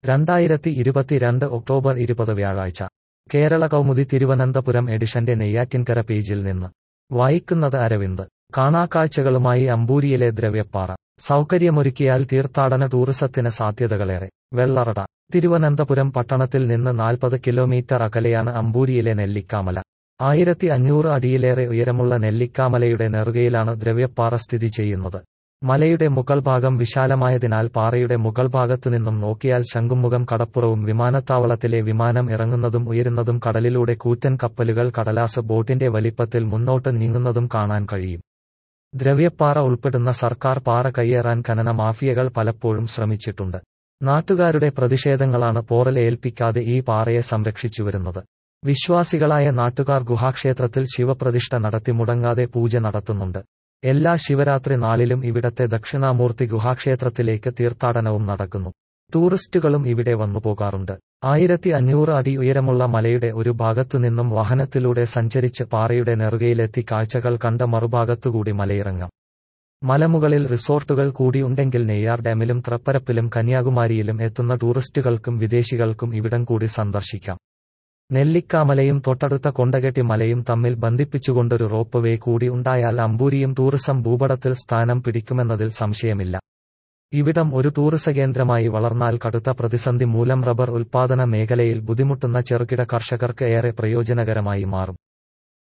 രണ്ടായിരത്തി ഇരുപത്തിരണ്ട് ഒക്ടോബർ ഇരുപത് വ്യാഴാഴ്ച കേരള കൗമുദി തിരുവനന്തപുരം എഡിഷന്റെ നെയ്യാറ്റിൻകര പേജിൽ നിന്ന് വായിക്കുന്നത് അരവിന്ദ് കാണാക്കാഴ്ചകളുമായി അമ്പൂരിയിലെ ദ്രവ്യപ്പാറ സൗകര്യമൊരുക്കിയാൽ തീർത്ഥാടന ടൂറിസത്തിന് സാധ്യതകളേറെ വെള്ളറട തിരുവനന്തപുരം പട്ടണത്തിൽ നിന്ന് നാൽപ്പത് കിലോമീറ്റർ അകലെയാണ് അമ്പൂരിയിലെ നെല്ലിക്കാമല ആയിരത്തി അഞ്ഞൂറ് അടിയിലേറെ ഉയരമുള്ള നെല്ലിക്കാമലയുടെ നെറുകയിലാണ് ദ്രവ്യപ്പാറ സ്ഥിതി ചെയ്യുന്നത് മലയുടെ മുകൾ ഭാഗം വിശാലമായതിനാൽ പാറയുടെ മുകൾ ഭാഗത്തുനിന്നും നോക്കിയാൽ ശംഖുമുഖം കടപ്പുറവും വിമാനത്താവളത്തിലെ വിമാനം ഇറങ്ങുന്നതും ഉയരുന്നതും കടലിലൂടെ കൂറ്റൻ കപ്പലുകൾ കടലാസ് ബോട്ടിന്റെ വലിപ്പത്തിൽ മുന്നോട്ട് നീങ്ങുന്നതും കാണാൻ കഴിയും ദ്രവ്യപ്പാറ ഉൾപ്പെടുന്ന സർക്കാർ പാറ കയ്യേറാൻ ഖനന മാഫിയകൾ പലപ്പോഴും ശ്രമിച്ചിട്ടുണ്ട് നാട്ടുകാരുടെ പ്രതിഷേധങ്ങളാണ് പോറൽ ഏൽപ്പിക്കാതെ ഈ പാറയെ സംരക്ഷിച്ചുവരുന്നത് വിശ്വാസികളായ നാട്ടുകാർ ഗുഹാക്ഷേത്രത്തിൽ ശിവപ്രതിഷ്ഠ നടത്തി മുടങ്ങാതെ പൂജ നടത്തുന്നുണ്ട് എല്ലാ ശിവരാത്രി നാളിലും ഇവിടത്തെ ദക്ഷിണാമൂർത്തി ഗുഹാക്ഷേത്രത്തിലേക്ക് തീർത്ഥാടനവും നടക്കുന്നു ടൂറിസ്റ്റുകളും ഇവിടെ വന്നു പോകാറുണ്ട് ആയിരത്തി അഞ്ഞൂറ് അടി ഉയരമുള്ള മലയുടെ ഒരു ഭാഗത്തുനിന്നും വാഹനത്തിലൂടെ സഞ്ചരിച്ച് പാറയുടെ നെറുകയിലെത്തി കാഴ്ചകൾ കണ്ട മറുഭാഗത്തുകൂടി മലയിറങ്ങാം മലമുകളിൽ റിസോർട്ടുകൾ കൂടി ഉണ്ടെങ്കിൽ നെയ്യാർ ഡാമിലും ത്രപ്പരപ്പിലും കന്യാകുമാരിയിലും എത്തുന്ന ടൂറിസ്റ്റുകൾക്കും വിദേശികൾക്കും ഇവിടം കൂടി സന്ദർശിക്കാം നെല്ലിക്കാമലയും തൊട്ടടുത്ത കൊണ്ടകെട്ടി മലയും തമ്മിൽ ബന്ധിപ്പിച്ചുകൊണ്ടൊരു റോപ്പ് വേ കൂടി ഉണ്ടായാൽ അമ്പൂരിയും ടൂറിസം ഭൂപടത്തിൽ സ്ഥാനം പിടിക്കുമെന്നതിൽ സംശയമില്ല ഇവിടം ഒരു ടൂറിസ കേന്ദ്രമായി വളർന്നാൽ കടുത്ത പ്രതിസന്ധി മൂലം റബ്ബർ ഉൽപാദന മേഖലയിൽ ബുദ്ധിമുട്ടുന്ന ചെറുകിട കർഷകർക്ക് ഏറെ പ്രയോജനകരമായി മാറും